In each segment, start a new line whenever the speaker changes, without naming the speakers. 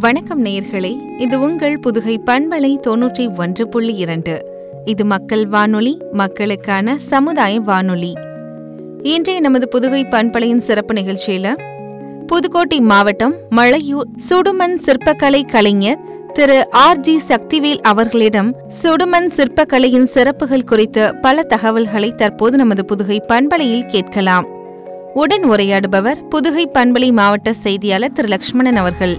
வணக்கம் நேயர்களே இது உங்கள் புதுகை பண்பலை தொன்னூற்றி ஒன்று புள்ளி இரண்டு இது மக்கள் வானொலி மக்களுக்கான சமுதாய வானொலி இன்றைய நமது புதுகை பண்பலையின் சிறப்பு நிகழ்ச்சியில புதுக்கோட்டை மாவட்டம் மழையூர் சுடுமண் சிற்பக்கலை கலைஞர் திரு ஆர் ஜி சக்திவேல் அவர்களிடம் சுடுமண் சிற்பக்கலையின் சிறப்புகள் குறித்த பல தகவல்களை தற்போது நமது புதுகை பண்பலையில் கேட்கலாம் உடன் உரையாடுபவர் புதுகை பண்பலை மாவட்ட செய்தியாளர் திரு லக்ஷ்மணன் அவர்கள்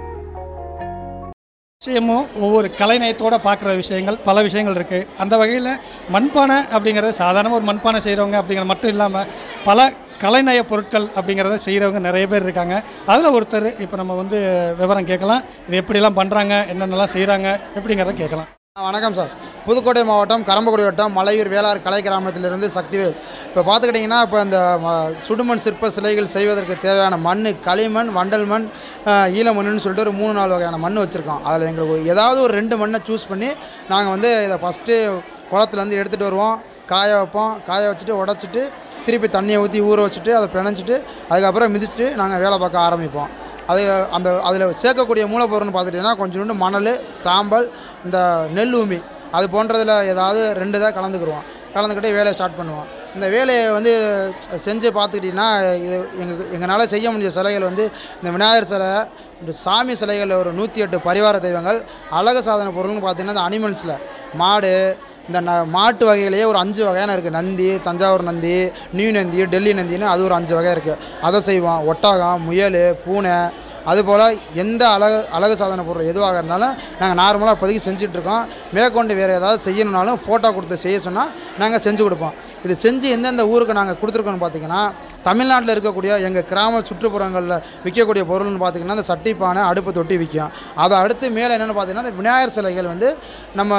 விஷயமும் ஒவ்வொரு கலைநயத்தோட பார்க்குற விஷயங்கள் பல விஷயங்கள் இருக்குது அந்த வகையில் மண்பானை அப்படிங்கிறது சாதாரண ஒரு மண்பானை செய்கிறவங்க அப்படிங்கிறது மட்டும் இல்லாமல் பல கலைநய பொருட்கள் அப்படிங்கிறத செய்கிறவங்க நிறைய பேர் இருக்காங்க அதில் ஒருத்தர் இப்போ நம்ம வந்து விவரம் கேட்கலாம் இது எப்படிலாம் பண்ணுறாங்க என்னென்னலாம் செய்கிறாங்க எப்படிங்கிறத கேட்கலாம்
ஆ, வணக்கம் சார் புதுக்கோட்டை மாவட்டம் கரம்பக்குடி வட்டம் மலையூர் வேளார் கலை கிராமத்திலிருந்து சக்திவேல் இப்போ பார்த்துக்கிட்டிங்கன்னா இப்போ இந்த ம- சுடுமண் சிற்ப சிலைகள் செய்வதற்கு தேவையான மண் களிமண் வண்டல் மண் ஆ, ஈலமண்ணுன்னு சொல்லிட்டு ஒரு மூணு நாலு வகையான மண் வச்சுருக்கோம் அதில் எங்களுக்கு ஒரு- ஏதாவது ஒரு ரெண்டு மண்ணை சூஸ் பண்ணி நாங்கள் வந்து இதை ஃபஸ்ட்டு குளத்துலேருந்து எடுத்துகிட்டு வருவோம் காய வைப்போம் காய வச்சுட்டு உடச்சிட்டு திருப்பி தண்ணியை ஊற்றி ஊற வச்சுட்டு அதை பிணைஞ்சிட்டு அதுக்கப்புறம் மிதிச்சுட்டு நாங்கள் வேலை பார்க்க ஆரம்பிப்போம் அது அந்த அதில் சேர்க்கக்கூடிய மூலப்பொருள்னு பார்த்துட்டிங்கன்னா கொஞ்சோண்டு மணல் சாம்பல் இந்த நெல் உமி அது போன்றதில் ஏதாவது ரெண்டு தான் கலந்துக்கிடுவோம் கலந்துக்கிட்டு வேலையை ஸ்டார்ட் பண்ணுவோம் இந்த வேலையை வந்து செஞ்சு பார்த்துக்கிட்டிங்கன்னா இது எங்கள் எங்களால் செய்ய முடிஞ்ச சிலைகள் வந்து இந்த விநாயகர் சிலை இந்த சாமி சிலைகள் ஒரு நூற்றி எட்டு பரிவார தெய்வங்கள் அழகு சாதன பொருள்னு பார்த்தீங்கன்னா இந்த அனிமல்ஸில் மாடு இந்த ந மாட்டு வகையிலேயே ஒரு அஞ்சு வகையான இருக்குது நந்தி தஞ்சாவூர் நந்தி நியூ நந்தி டெல்லி நந்தின்னு அது ஒரு அஞ்சு வகை இருக்குது அதை செய்வோம் ஒட்டகம் முயல் பூனை அதுபோல் எந்த அழகு அழகு சாதன பொருள் எதுவாக இருந்தாலும் நாங்கள் நார்மலாக இப்போதைக்கு செஞ்சிட்ருக்கோம் மேற்கொண்டு வேறு ஏதாவது செய்யணும்னாலும் ஃபோட்டோ கொடுத்து செய்ய சொன்னால் நாங்கள் செஞ்சு கொடுப்போம் இது செஞ்சு எந்தெந்த ஊருக்கு நாங்கள் கொடுத்துருக்கோன்னு பார்த்தீங்கன்னா தமிழ்நாட்டில் இருக்கக்கூடிய எங்கள் கிராம சுற்றுப்புறங்களில் விற்கக்கூடிய பொருள்னு பார்த்தீங்கன்னா இந்த சட்டி பானை அடுப்பு தொட்டி விற்கும் அதை அடுத்து மேலே என்னென்னு பார்த்தீங்கன்னா இந்த விநாயகர் சிலைகள் வந்து நம்ம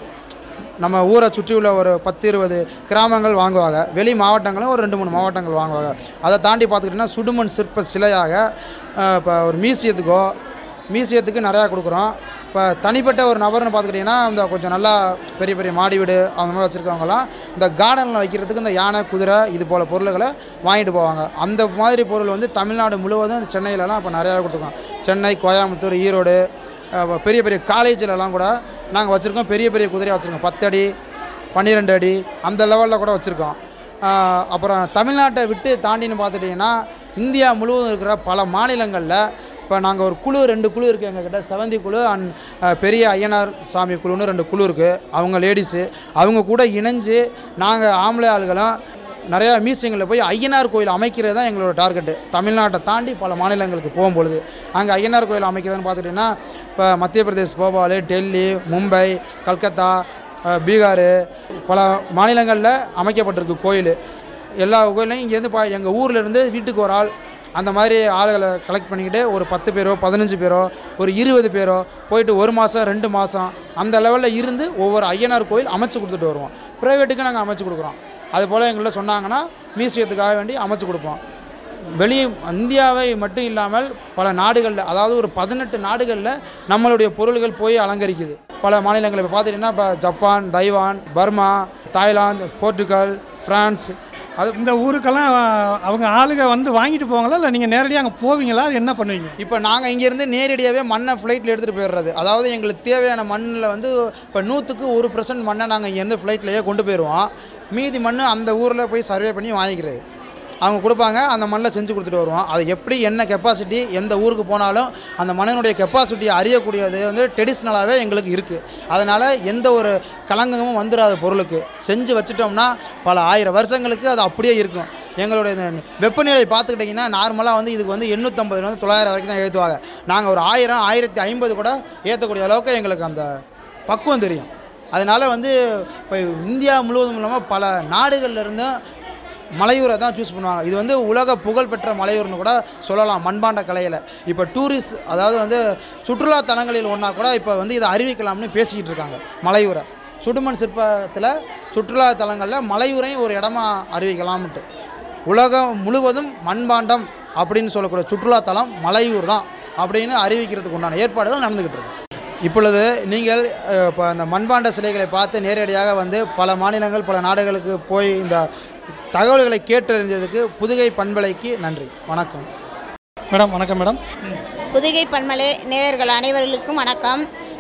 நம்ம ஊரை சுற்றியுள்ள ஒரு பத்து இருபது கிராமங்கள் வாங்குவாங்க வெளி மாவட்டங்களும் ஒரு ரெண்டு மூணு மாவட்டங்கள் வாங்குவாங்க அதை தாண்டி பார்த்துக்கிட்டிங்கன்னா சுடுமண் சிற்ப சிலையாக இப்போ ஒரு மியூசியத்துக்கோ மியூசியத்துக்கு நிறையா கொடுக்குறோம் இப்போ தனிப்பட்ட ஒரு நபர்னு பார்த்துக்கிட்டிங்கன்னா இந்த கொஞ்சம் நல்லா பெரிய பெரிய மாடி வீடு அந்த மாதிரி வச்சுருக்கவங்கலாம் இந்த கார்டனில் வைக்கிறதுக்கு இந்த யானை குதிரை இது போல் பொருள்களை வாங்கிட்டு போவாங்க அந்த மாதிரி பொருள் வந்து தமிழ்நாடு முழுவதும் இந்த சென்னையிலலாம் இப்போ நிறையா கொடுத்துருக்கோம் சென்னை கோயம்புத்தூர் ஈரோடு அஹ் பெரிய பெரிய காலேஜிலலாம் கூட நாங்கள் வச்சுருக்கோம் பெரிய பெரிய குதிரையை வச்சுருக்கோம் பத்து அடி பன்னிரெண்டு அடி அந்த லெவலில் கூட வச்சுருக்கோம் அப்புறம் தமிழ்நாட்டை விட்டு தாண்டின்னு பார்த்துட்டிங்கன்னா இந்தியா முழுவதும் இருக்கிற பல மாநிலங்களில் இப்போ நாங்கள் ஒரு குழு ரெண்டு குழு இருக்குது எங்ககிட்ட செவந்தி குழு அண்ட் பெரிய ஐயனார் சாமி குழுன்னு ரெண்டு குழு இருக்குது அவங்க லேடிஸு அவங்க கூட இணைஞ்சு நாங்கள் ஆம்பளை ஆளுகளும் நிறையா மியூசியங்களில் போய் ஐயனார் கோயில் அமைக்கிறது தான் எங்களோட டார்கெட்டு தமிழ்நாட்டை தாண்டி பல மாநிலங்களுக்கு போகும்பொழுது அங்கே ஐயனார் கோயில் அமைக்கிறதுன்னு பார்த்துட்டிங்கன்னா இப்போ மத்திய பிரதேஷ் போபால் டெல்லி மும்பை கல்கத்தா அஹ், பீகார் பல மாநிலங்களில் அமைக்கப்பட்டிருக்கு கோயில் எல்லா கோயிலையும் இங்கேருந்து பா எங்கள் ஊர்ல இருந்து வீட்டுக்கு ஒரு ஆள் அந்த மாதிரி ஆளுகளை கலெக்ட் பண்ணிக்கிட்டு ஒரு பத்து பேரோ பதினஞ்சு பேரோ ஒரு இருபது பேரோ போயிட்டு ஒரு மாதம் ரெண்டு மாதம் அந்த லெவலில் இருந்து ஒவ்வொரு ஐயனார் கோயில் அமைச்சு கொடுத்துட்டு வருவோம் ப்ரைவேட்டுக்கு நாங்கள் அமைச்சு கொடுக்குறோம் அது போல் எங்கள்ட்ட சொன்னாங்கன்னா மியூசியத்துக்காக வேண்டி அமைச்சு கொடுப்போம் வெளி இந்தியாவை மட்டும் இல்லாமல் பல நாடுகளில் அதாவது ஒரு பதினெட்டு நாடுகளில் நம்மளுடைய பொருள்கள் போய் அலங்கரிக்குது பல மாநிலங்கள் இப்போ பார்த்துட்டிங்கன்னா இப்போ Japan Taiwan Burma Thailand Portugal France அது
இந்த ஊருக்கெல்லாம் அவங்க ஆளுங்க வந்து வாங்கிட்டு போவாங்களா இல்லை நீங்கள் நேரடியாக அங்கே போவீங்களா அது என்ன பண்ணுவீங்க
இப்போ நாங்கள் இங்கேருந்து நேரடியாகவே மண்ணை ஃப்ளைட்டில் எடுத்துகிட்டு போயிடுறது அதாவது எங்களுக்கு தேவையான மண்ணில் வந்து இப்போ நூற்றுக்கு ஒரு பர்சன்ட் மண்ணை நாங்கள் இங்கேருந்து ஃப்ளைட்லேயே கொண்டு போயிடுவோம் மீதி மண் அந்த ஊரில் போய் சர்வே பண்ணி வாங்கிக்கிறது அவங்க கொடுப்பாங்க அந்த மண்ணில் செஞ்சு கொடுத்துட்டு வருவோம் அது எப்படி என்ன கெப்பாசிட்டி எந்த ஊருக்கு போனாலும் அந்த மண்ணினுடைய கெப்பாசிட்டியை அறியக்கூடியது வந்து ட்ரெடிஷ்னலாகவே எங்களுக்கு இருக்குது அதனால் எந்த ஒரு கலங்கமும் வந்துடாத பொருளுக்கு செஞ்சு வச்சுட்டோம்னா பல ஆயிரம் வருஷங்களுக்கு அது அப்படியே இருக்கும் எங்களுடைய இந்த வெப்பநிலை பார்த்துக்கிட்டிங்கன்னா நார்மலாக வந்து இதுக்கு வந்து எண்ணூற்றம்பதுலேருந்து தொள்ளாயிரம் வரைக்கும் தான் ஏற்றுவாங்க நாங்கள் ஒரு ஆயிரம் ஆயிரத்தி ஐம்பது கூட ஏற்றக்கூடிய அளவுக்கு எங்களுக்கு அந்த பக்குவம் தெரியும் அதனால் வந்து இப்போ இந்தியா முழுவதும் இல்லாமல் பல நாடுகள்ல இருந்தும் மலையூரை தான் சூஸ் பண்ணுவாங்க இது வந்து உலக புகழ்பெற்ற மலையூர்னு கூட சொல்லலாம் மண்பாண்ட கலையில் இப்போ டூரிஸ்ட் அதாவது வந்து சுற்றுலா தலங்களில் ஒன்றா கூட இப்போ வந்து இதை அறிவிக்கலாம்னு பேசிக்கிட்டு இருக்காங்க மலையூரை சுடுமண் சிற்பத்தில் சுற்றுலா தலங்களில் மலையூரையும் ஒரு இடமா அறிவிக்கலாம்ட்டு உலகம் முழுவதும் மண்பாண்டம் அப்படின்னு சொல்லக்கூடிய சுற்றுலா தலம் மலையூர் தான் அப்படின்னு அறிவிக்கிறதுக்கு உண்டான ஏற்பாடுகள் நடந்துக்கிட்டு இருக்கு இப்பொழுது நீங்கள் அஹ், இப்போ அந்த மண்பாண்ட சிலைகளை பார்த்து நேரடியாக வந்து பல மாநிலங்கள் பல நாடுகளுக்கு போய் இந்த தகவல்களை கேட்டறிஞ்சதுக்கு புதுகை பண்பலைக்கு நன்றி வணக்கம்
மேடம் வணக்கம் மேடம்
புதுகை பன்மலை நேயர்கள் அனைவர்களுக்கும் வணக்கம்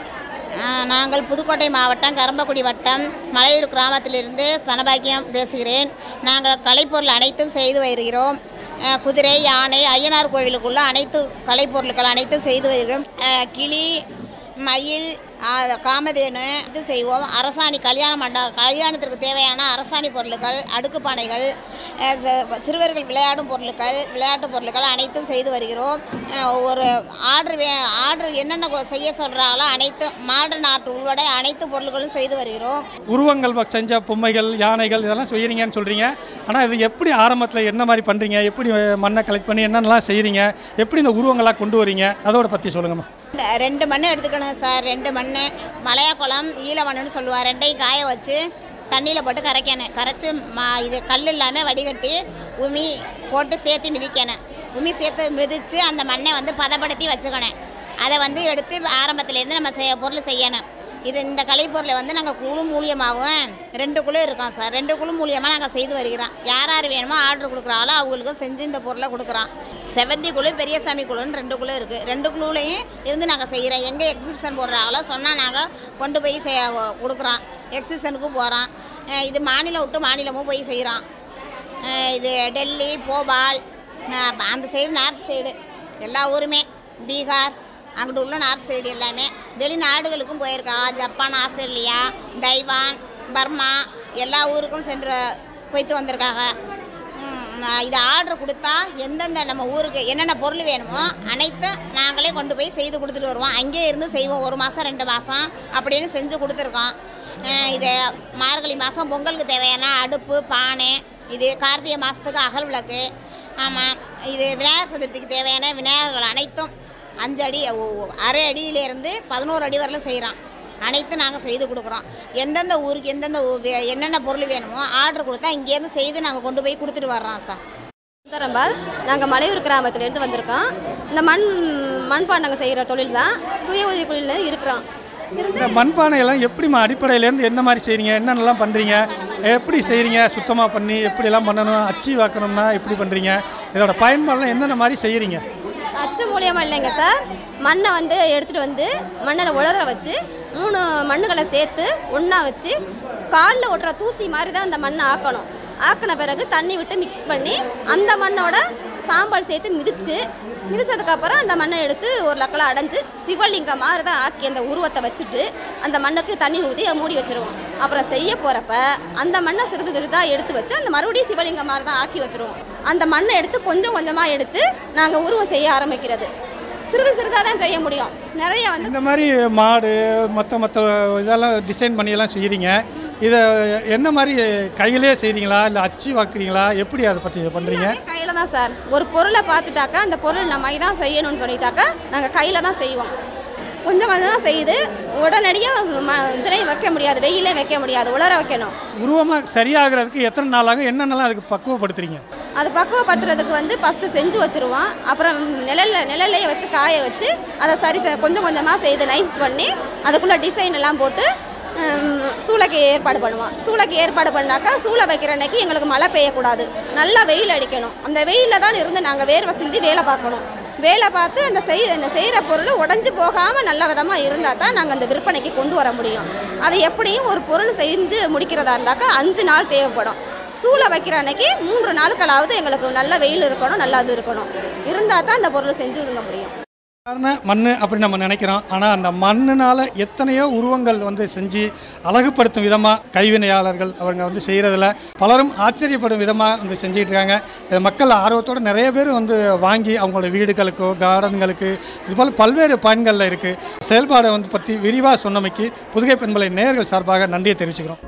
ஆஹ் நாங்கள் புதுக்கோட்டை மாவட்டம் கரம்பக்குடி வட்டம் மலையூர் கிராமத்திலிருந்து தனபாக்கியம் பேசுகிறேன் நாங்கள் கலைப்பொருள் அனைத்தும் செய்து வருகிறோம் ஆஹ் குதிரை யானை ஐயனார் கோவிலுக்குள்ள அனைத்து கலைப்பொருட்கள் அனைத்தும் செய்து வருகிறோம் ஆஹ் கிளி மயில் ஆஹ் காமதேனு இது செய்வோம் அரசாணி கல்யாண மண்ட கல்யாணத்திற்கு தேவையான அரசாணி பொருட்கள் அடுக்கு பானைகள் ஆஹ் சி- சிறுவர்கள் விளையாடும் பொருட்கள் விளையாட்டு பொருட்கள் அனைத்தும் செய்து வருகிறோம் ஆஹ் ஒரு ஆர்டர் வே ஆர்டர் என்னென்ன கொ- செய்ய சொல்கிறாங்களோ அனைத்தும் மாடர்ன் ஆர்ட் உள்பட அனைத்து பொருட்களும் செய்து வருகிறோம்
உருவங்கள் வ- செஞ்ச பொம்மைகள் யானைகள் இதெல்லாம் செய்கிறீங்கன்னு சொல்கிறீங்க ஆனால் இது எப்படி ஆரம்பத்தில் என்ன மாதிரி பண்ணுறீங்க எப்படி அஹ், மண்ணை கலெக்ட் பண்ணி என்னென்னலாம் செய்கிறீங்க எப்படி இந்த உருவங்களாக கொண்டு வரீங்க அதோட பற்றி சொல்லுங்கம்மா
ரெ- ரெண்டு மண் எடுத்துக்கணும் சார் ரெண்டு மண் மலையாக்குளம் ஈல மண்ணுன்னு சொல்லுவாள் ரெண்டையும் காய வச்சு தண்ணியில் போட்டு கரைக்கணும் கரைச்சி மா இது கல் இல்லாமல் வடிகட்டி உமி போட்டு சேர்த்து மிதிக்கணும் உமி சேர்த்து மிதித்து அந்த மண்ணை வந்து பதப்படுத்தி வச்சுக்கணும் அதை வந்து எடுத்து ஆரம்பத்துலேருந்து நம்ம செய் பொருள் செய்யணும் இது இந்த கலைப்பொருளை வந்து நாங்கள் குழு மூலியமாகவும் ரெண்டு குழு இருக்கோம் சார் ரெண்டு குழு மூலியமாக நாங்கள் செய்து வருகிறோம் யார் யார் வேணுமோ ஆர்டர் கொடுக்குறாங்களோ அவங்களுக்கு செஞ்சு இந்த பொருளை கொடுக்குறோம் செவந்தி குழு பெரியசாமி குழுன்னு ரெண்டு குழு இருக்குது ரெண்டு குழுலையும் இருந்து நாங்கள் செய்கிறோம் எங்கே எக்ஸிபிஷன் போடுறாங்களோ சொன்னால் நாங்கள் கொண்டு போய் செய் கொடுக்குறோம் எக்ஸிபிஷனுக்கும் போகிறோம் இது மாநிலம் விட்டு மாநிலமும் போய் செய்கிறோம் இது டெல்லி போபால் அஹ் அந்த சைடு நார்த் சைடு எல்லா ஊருமே பீகார் அங்கிட்டு உள்ள நார்த் சைடு எல்லாமே வெளிநாடுகளுக்கும் போயிருக்கா ஜப்பான் ஆஸ்திரேலியா தைவான் பர்மா எல்லா ஊருக்கும் சென்று போய்த்து வந்திருக்காங்க ம், நான் இது ஆர்டர் கொடுத்தா எந்தெந்த நம்ம ஊருக்கு என்னென்ன பொருள் வேணுமோ அனைத்தும் நாங்களே கொண்டு போய் செய்து கொடுத்துட்டு வருவோம் அங்கேயே இருந்து செய்வோம் ஒரு மாதம் ரெண்டு மாதம் அப்படின்னு செஞ்சு கொடுத்துருக்கோம் அஹ் இது மார்கழி மாதம் பொங்கலுக்கு தேவையான அடுப்பு பானை இது கார்த்திகை மாதத்துக்கு அகல் விளக்கு ஆமாம் இது விநாயகர் சதுர்த்திக்கு தேவையான விநாயகர்கள் அனைத்தும் அஞ்சு அடி ஒ- ஒ- அரை அடியிலேருந்து பதினோரு அடி வரலும் செய்கிறோம் அனைத்தும் நாங்கள் செய்து கொடுக்குறோம் எந்தெந்த ஊருக்கு எந்தெந்த ஊ- வே- என்னென்ன பொருள் வேணுமோ ஆர்டர் கொடுத்தா இங்கேருந்து செய்து நாங்கள் கொண்டு போய் கொடுத்துட்டு வர்றோம் சார்
சுந்தரம்பாள் நாங்கள் மலையூர் கிராமத்துலேருந்து வந்திருக்கோம் இந்த மண் மண்பாண்டங்கள் செய்கிற தொழில் தான் சுய உதவி குழுவில் இருக்கிறோம் இருந்து
இந்த மண்பானையெல்லாம் எப்படிம்மா அடிப்படையிலேருந்து என்ன மாதிரி செய்கிறீங்க என்னென்னலாம் பண்ணுறீங்க எப்படி செய்கிறீங்க சுத்தமாக பண்ணி எப்படிலாம் பண்ணணும் அச்சு வாக்கணும்னா எப்படி பண்ணுறீங்க இதோட பயன்பாடுலாம் என்னென்ன மாதிரி செய்கிறீங்க
அச்சு மூலியமா இல்லைங்க சார் மண்ணை வந்து எடுத்துட்டு வந்து மண்ணில் உலர வச்சு மூணு மண்ணுகளை சேர்த்து ஒண்ணா வச்சு காலில் ஒட்டுற தூசி மாதிரி தான் அந்த மண்ணை ஆக்கணும் ஆக்கின பிறகு தண்ணி விட்டு மிக்ஸ் பண்ணி அந்த மண்ணோட சாம்பல் சேர்த்து மிதிச்சு மிதிச்சதுக்கப்புறம் அந்த மண்ணை எடுத்து ஒரு லக்கில் அடைஞ்சு சிவலிங்கம் மாதிரி தான் ஆக்கி அந்த உருவத்தை வச்சுட்டு அந்த மண்ணுக்கு தண்ணி ஊற்றி மூடி வச்சிருவோம் அப்புறம் செய்ய போறப்ப அந்த மண்ணை சிறிது சிறிதாக எடுத்து வச்சு அந்த மறுபடியும் சிவலிங்கம் மாதிரி தான் ஆக்கி வச்சிருவோம் அந்த மண்ணை எடுத்து கொஞ்சம் கொஞ்சமாக எடுத்து நாங்கள் உருவம் செய்ய ஆரம்பிக்கிறது சிறிது சிறிதாக தான் செய்ய முடியும் நிறைய வந்து
இந்த மாதிரி மாடு மற்ற மற்ற இதெல்லாம் டிசைன் பண்ணியெல்லாம் செய்கிறீங்க இதை என்ன மாதிரி கையிலே செய்கிறீங்களா இல்லை அச்சு வாக்குறீங்களா எப்படி அதை பற்றி பண்ணுறீங்க
கையில தான் சார் ஒரு பொருளை பார்த்துட்டாக்கா அந்த பொருள் நம்ம தான் செய்யணும்னு சொல்லிட்டாக்கா நாங்கள் கையில தான் செய்வோம் கொஞ்சம் கொஞ்சம் தான் செய்யுது உடனடியாக இதுலேயும் வைக்க முடியாது வெயிலே வைக்க முடியாது உலர வைக்கணும்
உருவமாக சரியாகிறதுக்கு எத்தனை நாள் ஆகும் என்னென்னலாம் அதுக்கு பக்குவப்படுத்துறீங்க
அது பக்குவப்படுத்துறதுக்கு வந்து ஃபஸ்ட்டு செஞ்சு வச்சிருவோம் அப்புறம் நிழல்ல நிழல்லையே வச்சு காய வச்சு அதை சரி செ- கொஞ்சம் கொஞ்சமாக செய்து நைஸ் பண்ணி அதுக்குள்ளே டிசைன் எல்லாம் போட்டு ஹம், சூளைக்கு ஏற்பாடு பண்ணுவோம் சூளைக்கு ஏற்பாடு பண்ணாக்கா சூளை வைக்கிற அன்னைக்கு எங்களுக்கு மழை பெய்யக்கூடாது நல்லா வெயில் அடிக்கணும் அந்த வெயிலில் தான் இருந்து நாங்கள் வேர்வை சிந்தி வேலை பார்க்கணும் வேலை பார்த்து அந்த செய் அந்த செய்கிற பொருள் உடஞ்சி போகாமல் நல்ல விதமாக இருந்தால் தான் நாங்கள் அந்த விற்பனைக்கு கொண்டு வர முடியும் அது எப்படியும் ஒரு பொருள் செஞ்சு முடிக்கிறதா இருந்தாக்கா அஞ்சு நாள் தேவைப்படும் சூளை வைக்கிற அன்னைக்கு மூன்று நாட்களாவது எங்களுக்கு நல்ல வெயில் இருக்கணும் நல்லா இது இருக்கணும் இருந்தால் தான் அந்த பொருள் செஞ்சு இதுங்க முடியும்
சாதாரண மண் அப்படி நம்ம நினைக்கிறோம் ஆனால் அந்த மண்ணுனால எத்தனையோ உருவங்கள் வந்து செஞ்சு அழகுபடுத்தும் விதமாக கைவினையாளர்கள் அவங்க வந்து செய்கிறதுல பலரும் ஆச்சரியப்படும் விதமாக வந்து செஞ்சுட்டு இருக்காங்க இதை மக்கள் ஆர்வத்தோட நிறைய பேர் வந்து வாங்கி அவங்களோட வீடுகளுக்கோ கார்டன்களுக்கு இதுபோல் பல்வேறு பயன்களில் இருக்குது செயல்பாடை வந்து பற்றி விரிவாக சொன்னமைக்கு புதுகை பெண்களை நேயர்கள் சார்பாக நன்றியை தெரிவிச்சுக்கிறோம்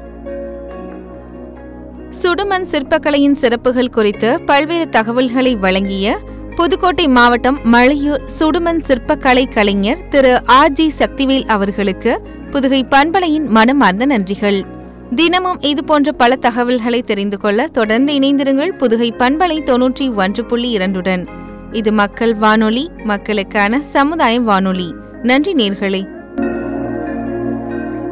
சுடுமண் சிற்பக்கலையின் சிறப்புகள் குறித்து பல்வேறு தகவல்களை வழங்கிய புதுக்கோட்டை மாவட்டம் மழையூர் சுடுமண் சிற்பக்கலை கலைஞர் திரு ஆர் ஜி சக்திவேல் அவர்களுக்கு புதுகை பண்பலையின் மனமார்ந்த நன்றிகள் தினமும் இதுபோன்ற பல தகவல்களை தெரிந்து கொள்ள தொடர்ந்து இணைந்திருங்கள் புதுகை பண்பலை தொன்னூற்றி ஒன்று புள்ளி இரண்டுடன் இது மக்கள் வானொலி மக்களுக்கான சமுதாய வானொலி நன்றி நேர்களே